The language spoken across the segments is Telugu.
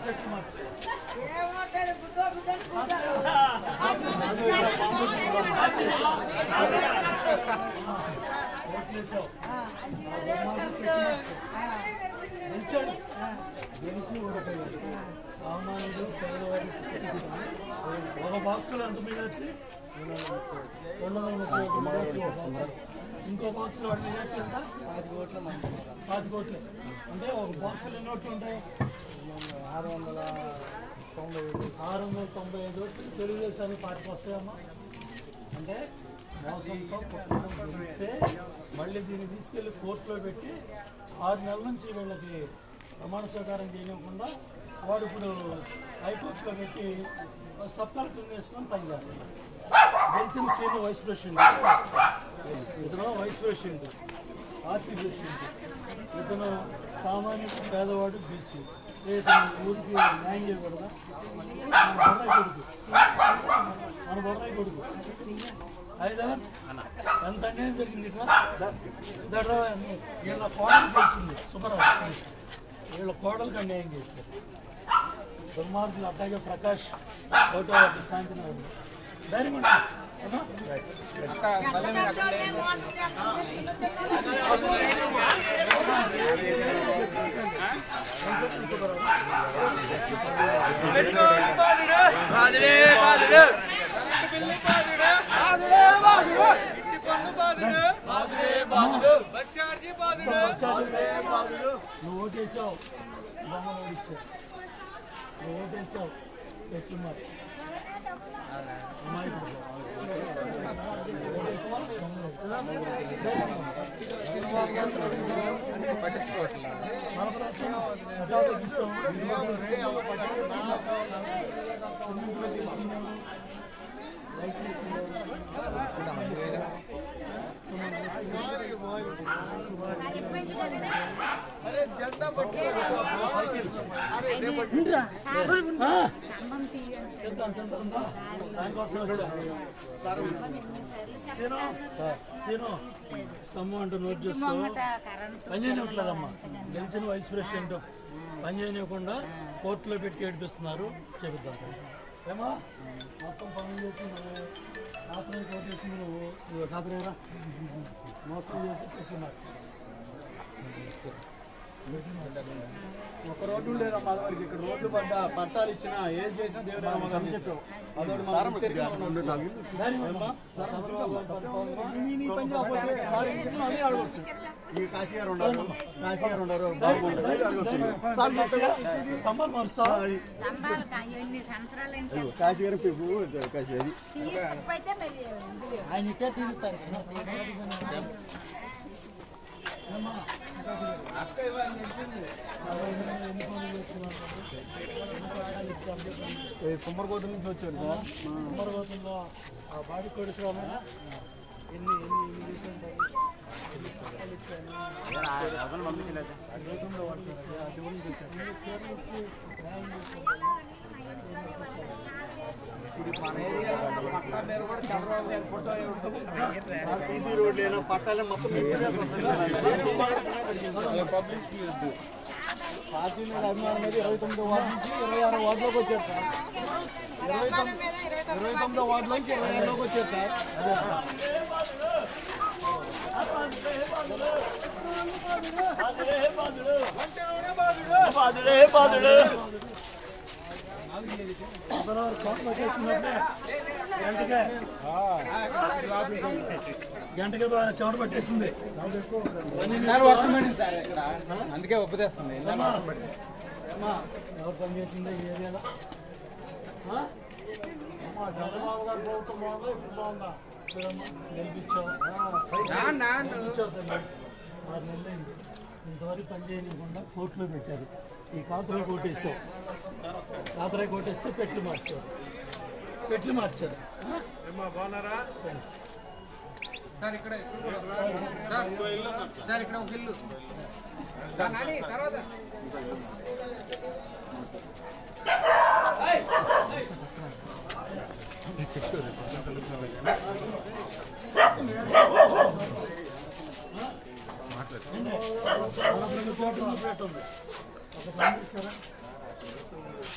పెట్టి మార్చు ఏమంటారు గుద్దో గుద్దని గుద్దారు ఓట్లేసావు గెలిచాడు గెలిచి ఓడిపోయాడు సామాన్యుడు పేదవాడు ఒక బాక్సులో ఎంత మెజార్టీ రెండు వందల ముప్పై ఒక మెజార్టీ ఒక బాక్స్. ఇంకో బాక్స్లో వాడి మెజార్టీ ఎంత పాతి కోట్ల పాతి కోట్లు అంటే ఒక బాక్సులో ఎన్ని ఓట్లు ఉంటాయి ఆరు వందల తొంభై ఐదు ఆరు వందల తొంభై ఐదు ఓట్లు తెలుగుదేశానికి పార్టీకి వస్తాయమ్మా అంటే మోసంతో కుటుంబం గెలిస్తే మళ్ళీ దీన్ని తీసుకెళ్లి కోర్టులో పెట్టి ఆరు నెలల నుంచి వీళ్ళకి ప్రమాణ స్వీకారం చేయకుండా వాడు ఇప్పుడు హైకోర్టులో పెట్టి సబ్ కలెక్టర్ వేసుకొని పనిచేస్తాడు గెలిచిన సీనియర్ వైస్ ప్రెసిడెంట్ ఇతను వైస్ ప్రెసిడెంట్ పార్టీ ప్రెసిడెంట్ ఇతను సామాన్యుడు పేదవాడు బీసీ ఇతను ఊరికి న్యాయం చేయకూడదా మన బొర్రాయి కొడుకు మన బొర్రాయి కొడుకు అయితే ఎంత అన్యాయం జరిగింది ఇట్లా దడ వీళ్ళ కోడలు గెలిచింది సుబ్బరాజు వీళ్ళ కోడలకు అన్యాయం చేశారు దుర్మార్గులు అట్లాగే ప్రకాష్ ఫోటో శాంతినగర్ ధైర్యం ఉంటుంది అమ్మా? పెద్దోళ్ళే మోసం చేస్తుంటే చిన్న చిన్న నువ్వు ఓటేసావు బొమ్మలు ఓడిచ్చావు నువ్వు ఓటేసావు పెట్టున్నారు అమాయకుడు. ఓటేసావా? ఆ? ఎంత, ఎంత, ఎంత ఉందా? దానికోసం వచ్చా. సీను, సీను, స్తంభం అంటూ నోట్ చేసుకో పని చేయనివ్వట్లేదమ్మా గెలిచిన వైస్ ప్రెసిడెంట్ పని చేయనివ్వకుండా కోర్టులో పెట్టి ఏడిపిస్తున్నారు చెబుతాం ఏమా మొత్తం పనులు చేసి నువ్వు కాపురం కోటేసింది నువ్వు నువ్వు కాపురేరా మోసం చేసి పెట్టున్నారు ఒక రోడ్డు ఉండేదమ్మా అదివరకు ఇక్కడ రోడ్లు పడ్డ పట్టాలు ఇచ్చిన ఏం చేసినా దేవుడు సమాధానం చేస్తావు అదొకటి మనం గుర్తెరిగి మనం ఏమ్మా? నీ నీ పని కాకపోతే సార్ ఇంకెన్నో అని అడగొచ్చు ఈ కాశీ గారు ఉన్నారు కాశీ గారు ఉన్నారు బాబు ఉన్నారు, అడగొచ్చు సార్ చెప్పండి. స్తంభాలు మారుస్తావా అది స్తంభాలు ఎన్ని సంవత్సరాలు కాశీ గారు పువ్వు కాశీ అది తీసుకుపోతే మరి ఇది ఆయన ఇట్టే తిరుగుతారు కుమ్మరకోట నుంచి వచ్చారు సార్ కుమ్మరగోతంలో ఆ బాడీ కొడుకు ఎన్ని ఎన్ని ఎన్ని రీసెంట్ సీసీ రోడ్లు అయినా పట్టాలే మొత్తం పార్టీ మీద అభిమానం మీద ఇరవై తొమ్మిదో వార్డు నుంచి ఇరవై ఆరో వార్డులోకి వచ్చారు సార్ ఇరవై తొమ్మిది మీద ఇరవై ఇరవై తొమ్మిదో వార్డులోంచి ఇరవై ఆరులోకి వచ్చారు సార్ బాధుడే బాధుడు గంటకే గంటకే బాగా చెమట పట్టేసింది అందుకే ఒప్పుదేస్తుంది ఎవరు పని చేసిందో ఈ ఏరియాలో ఆ? చంద్రబాబు గారు ప్రభుత్వం బాగుందా ఇప్పుడు బాగుందా చూడమ్మా, గెలిపించావు గెలిపించావు తల్లి ఆరు నెలలైంది ఇంతవరకు పని చేయకుండా కోర్టులో పెట్టారు ఈ కాకురాయి కోటేసావు కాకురాయి కోటేస్తే పెట్లు మార్చారు పెట్లు మార్చారు సార్ ఇక్కడ సార్ సార్ ఇక్కడ ఒక ఇల్లు సార్ నాని తర్వాత నలభై రెండు ప్లాట్లు ఉంది ప్లాట్ ఉంది ఒక పని చేస్తారా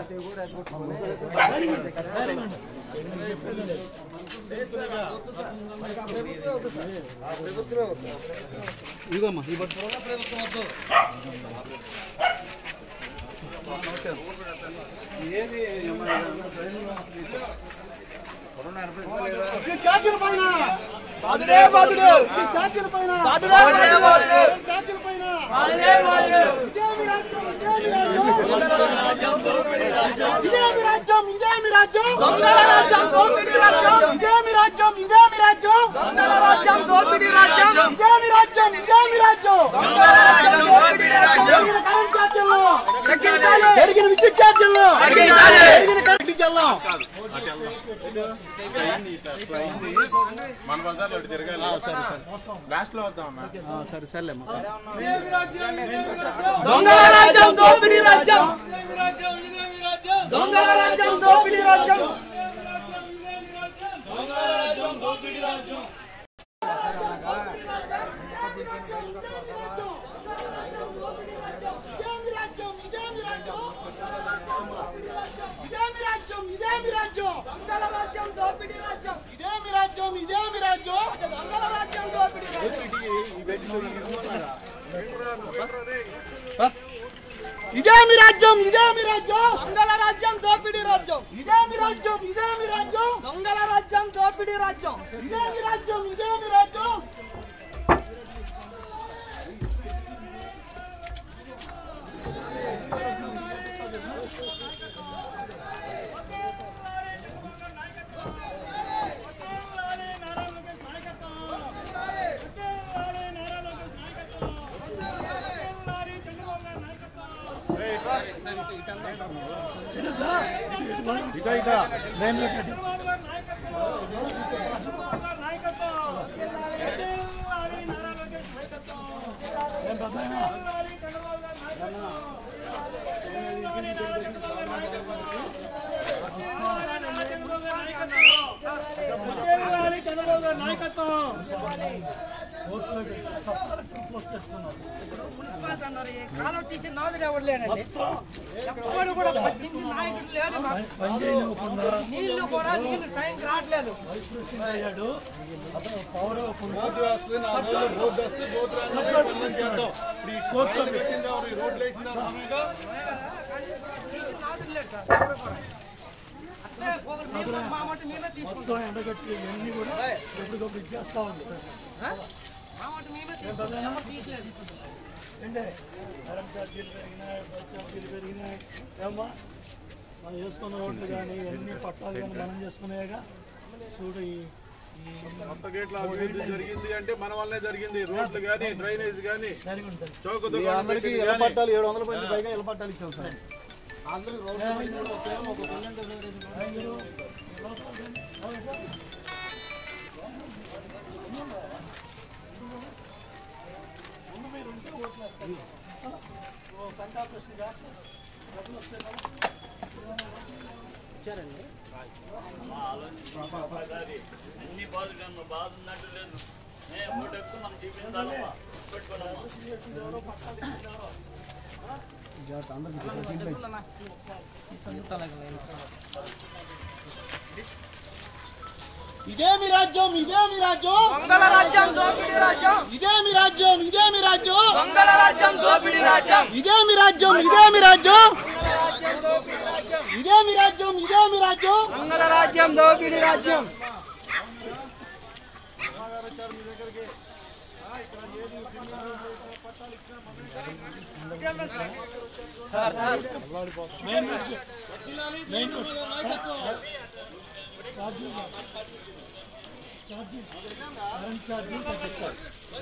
ఇదిగోమ్మా ఈ బట్ట ఏది ఛార్జీల పైన బాదుడే బాదుడు ఛార్జీల పైన బాదుడే బాదుడు ఛార్జీల పైన బాదుడే బాదుడు ఇదేమి రాజ్యం ఇదేమి రాజ్యం ఇదేమి రాజ్యం దొంగల రాజ్యం దోపిడీ రాజ్యం ఇదేమి రాజ్యం ఇదేమి రాజ్యం దొంగల రాజ్యం దోపిడీ రాజ్యం ఇదేమి రాజ్యం ఇదేమి రాజ్యం దొంగల రాజ్యం దోపిడీ రాజ్యం పెరిగిన కరెంట్ ఛార్జీల్లో తగ్గించాలి పెరిగిన విద్యుత్ ఛార్జీల్లో తగ్గించాలి. పెరిగిన కరెంట్ ఛార్జీల్లో మన బజార్లో ఒకటి తిరగాలి సరే సరే లాస్ట్ లో వద్దాం అన్న ఆ, సరే సరేలేమ్మా దొంగల రాజ్యం దోపిడీ రాజ్యం దొంగల రాజ్యం దోపిడీ రాజ్యం ఇదేమి రాజ్యం ఇదేమి రాజ్యం ఇదేమి రాజ్యం ఇదేమి రాజ్యం దొంగల రాజ్యం దోపిడీ రాజ్యం ఇదేమి రాజ్యం ఇదేమి రాజ్యం దొంగల రాజ్యం దోపిడీ రాజ్యం ఇదేమి రాజ్యం ఇదేమి రాజ్యం దొంగల రాజ్యం దోపిడీ రాజ్యం ఇదేమి రాజ్యం ఇదేమి రాజ్యం దొంగల రాజ్యం దోపిడీ రాజ్యం ఇదేమి రాజ్యం ఇదేమి రాజ్యం కాలం తీసి నాదుడు ఎవరు లేడండి ఎవడు కూడా పట్టించి నాయకుడు లేడు మాకు. నీళ్లు కూడా నీళ్లు టైం రావట్లేదు అయ్యాడు అతను పవర్ రోడ్డు వస్తుంది నా రోజులు రోడ్డు వస్తే రోడ్డు రాస్తే పనులు చేద్దాం ఇప్పుడు ఈ కోర్టులో పెట్టింది ఎవరు? ఈ రోడ్లు వేసింది ఎవరు? నీళ్లు నాదుడు లేడు సార్ ఎవరు కూడా. అట్లే ఒకరు నీళ్లు మా మటు మేమే తీసుకుంటాం మొత్తం ఎండగట్టి ఇవన్నీ కూడా ఎప్పటికప్పుడు ఇచ్చేస్తా ఉంది మా మటు మేమే తీసుకుంటాం ఎవరు తీయలేదు అంటే కరెంట్ ఛార్జీలు పెరిగినాయి బస్ ఛార్జీలు పెరిగినాయి ఏమ్మా మనం చేసుకున్న రోడ్లు కానీ అన్ని పట్టాలు కానీ మనం చేసుకునేగా చూడు ఈ ఈ కొత్త గేట్ల అభివృద్ధి జరిగింది అంటే మన వల్లనే జరిగింది రోడ్లు కానీ డ్రైనేజ్ కానీ జరిగి ఉంటుంది చౌక మీ అందరికీ ఇళ్ళ పట్టాలు ఏడు వందల మంది పైగా ఇళ్ళ పట్టాలు ఇచ్చాం సార్ అందరికి రోడ్డు పైన కూడా కేవలం ఒక పన్నెండు ఇదేమి రాజ్యం ఇదేమి రాజ్యం దొంగల రాజ్యం దోపిడీ రాజ్యం ఇదేమి రాజ్యం ఇదేమి రాజ్యం దొంగల రాజ్యం దోపిడీ రాజ్యం ఇదేమి రాజ్యం ఇదేమి రాజ్యం ఇదేమి రాజ్యం ఇదేమి రాజ్యం దొంగల రాజ్యం దోపిడీ రాజ్యం మెయిన్ రోడ్ మెయిన్ రోడ్ ఛార్జీ ఛార్జీ కరెంట్ ఛార్జీ తగ్గించాలి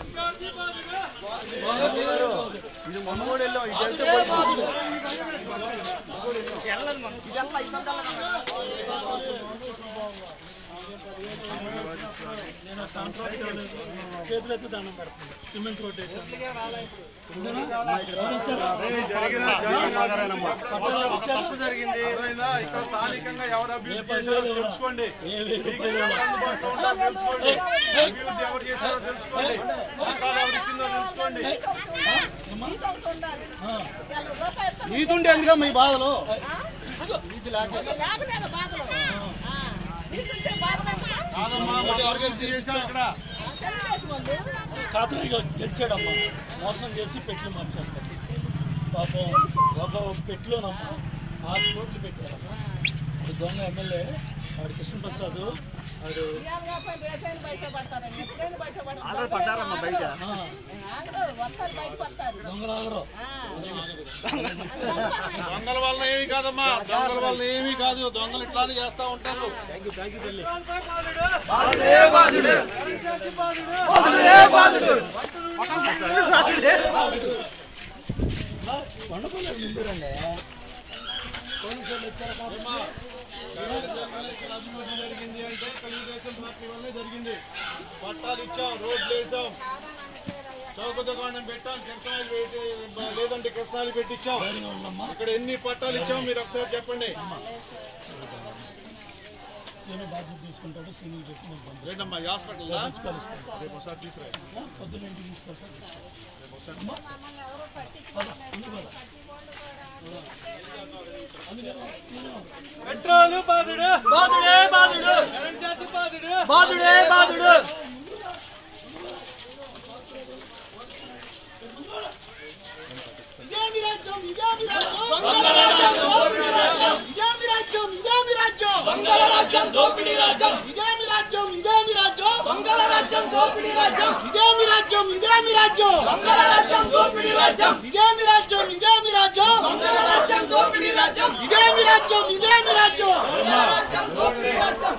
ఇది మొన్న కూడా వెళ్ళాం ఇది వెళ్తే నేను కాంట్రాక్ట్ చేతులెత్తి దండం పెడుతున్నాను సిమెంట్ రోడ్ వేసాను జరిగింది ఏమైనా ఇక్కడ స్థానికంగా ఎవరు అభివృద్ధి చేశారో తెలుసుకోండి అందుబాటులో ఉండాలో తెలుసుకోండి అభివృద్ధి ఎవరు చేశారో తెలుసుకోండి పథకాలు ఎవరు ఇచ్చిందో తెలుసుకోండి నీతుండే ఎందుకమ్మా ఈ బాధలు ఇది లేక లేకలేక బాధలు ఆ, నీకుంటే బాధలు కాదమ్మా ఒకటి ఎవరికైతే చేశారు ఇక్కడ తెలుగుదేశం వాళ్ళు కాతనయ్య గెలిచాడమ్మా మోసం చేసి పెట్లు మార్చాడు పాపం ఒక పెట్లోనమ్మా ఆరు కోట్లు పెట్టారమ్మా అది దొంగ ఎమ్మెల్యే వాడు కృష్ణప్రసాద్ వాడు ఇవాళ కాకపోతే రేపైనా బయట పడతారండి ఎప్పుడైనా బయట పడతారు పడ్డారమ్మా బయట. ఆ, ఆగరు వస్తారు బయట పడతారు దొంగలాగరు ఆ. దొంగల వల్ల ఏమీ కాదమ్మా దొంగల వల్ల ఏమీ కాదు దొంగలు ఇట్లానే చేస్తా ఉంటారు కొండపల్లి ముందురండి అభివృద్ధి జరిగింది అంటే తెలుగుదేశం పార్టీ వల్లే జరిగింది పట్టాలు ఇచ్చాం రోడ్లు వేసాం చౌక దుకాణం పెట్టాం కిరసనాలు పెట్టి లేదంటే కిరసనాలు పెట్టించాం ఇక్కడ ఎన్ని పట్టాలు ఇచ్చాం మీరు ఒకసారి చెప్పండి నేను బాధ్యత తీసుకుంటాడు సీనియర్ చెప్పి నేను పంపిస్తాను ఏంటమ్మా ఈ హాస్పిటల్ కలుస్తాను. రేపు ఒకసారి తీసుకురా పొద్దున్న ఇంటికి తీసుకొస్తాను పెట్రోలు బాధుడు బాధుడే బాధుడు జాతి బాధుడు బాధుడే బాధుడు ఇదేమి రాజ్యం ఇదేమి రాజ్యం ఇదేమి రాజ్యం ఇదేమి రాజ్యం మంగళ రాజ్యం దోపిడీ రాజ్యం ఇదేమి రాజ్యం ఇదేమి రాజ్యం మంగళ రాజ్యం దోపిడీ రాజ్యం ఇదేమి రాజ్యం ఇదేమి రాజ్యం మంగళ రాజ్యం దోపిడీ రాజ్యం ఇదేమి రాజ్యం ఇదేమి రాజ్యం మంగళ రాజ్యం దోపిడీ రాజ్యం ఇదేమి రాజ్యం ఇదేమి రాజ్యం రాజ్యం దోపిడీ రాజ్యం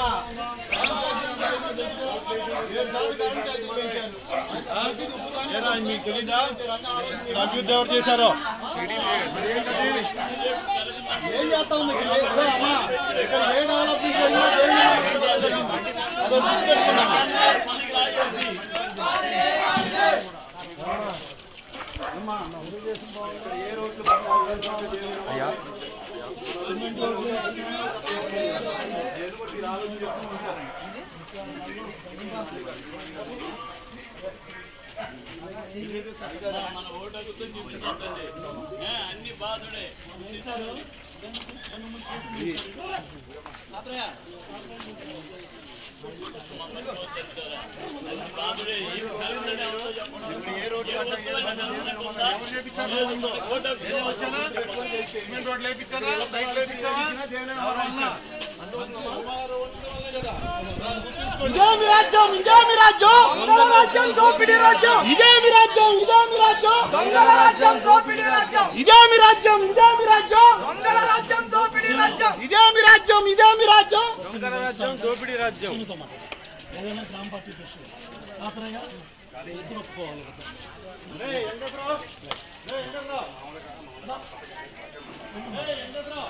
ఏడు సార్లు కరెంట్ ఛార్జీలు పెంచారు ప్రతిదీ ఉప్పు కానీ ఏరా, మీకు తెలీదా ఇక్కడ అభివృద్ధి ఎవరు చేశారో ఏం చేస్తాం మీకు లేదు అమ్మా ఇక్కడ ఏ డెవలప్మెంట్ జరిగినా ఏం డెవలప్మెంట్ జరిగింది అదో గుర్తుపెట్టుకున్నామా అమ్మా ఇక్కడ ఏ రోడ్లు అయ్యా సిమెంట్ రోడ్లు వేయించానా సైట్లు వేయించావా ఎవరన్నా? సుమారు ఉండడం వల్లే కదా. గుర్తుంచుకోండి. ఇదేమి రాజ్యం ఇదేమి రాజ్యం మంగళ రాజ్యం దోపిడీ రాజ్యం ఇదేమి రాజ్యం ఇదేమి రాజ్యం మంగళ రాజ్యం దోపిడీ రాజ్యం ఇదేమి రాజ్యం ఇదేమి రాజ్యం మంగళ రాజ్యం దోపిడీ రాజ్యం ఇదేమి రాజ్యం ఇదేమి రాజ్యం చిన్నతమ్మ. ఏదైనా గ్రామ పార్టీ ప్రెసిడెంట్ కాతనయ్య ఇద్దరు ఒప్పుకోవాలి కదా. రేయ్, వెంకట్రావు. రేయ్, వెంకట్రావు. రేయ్, వెంకట్రావు.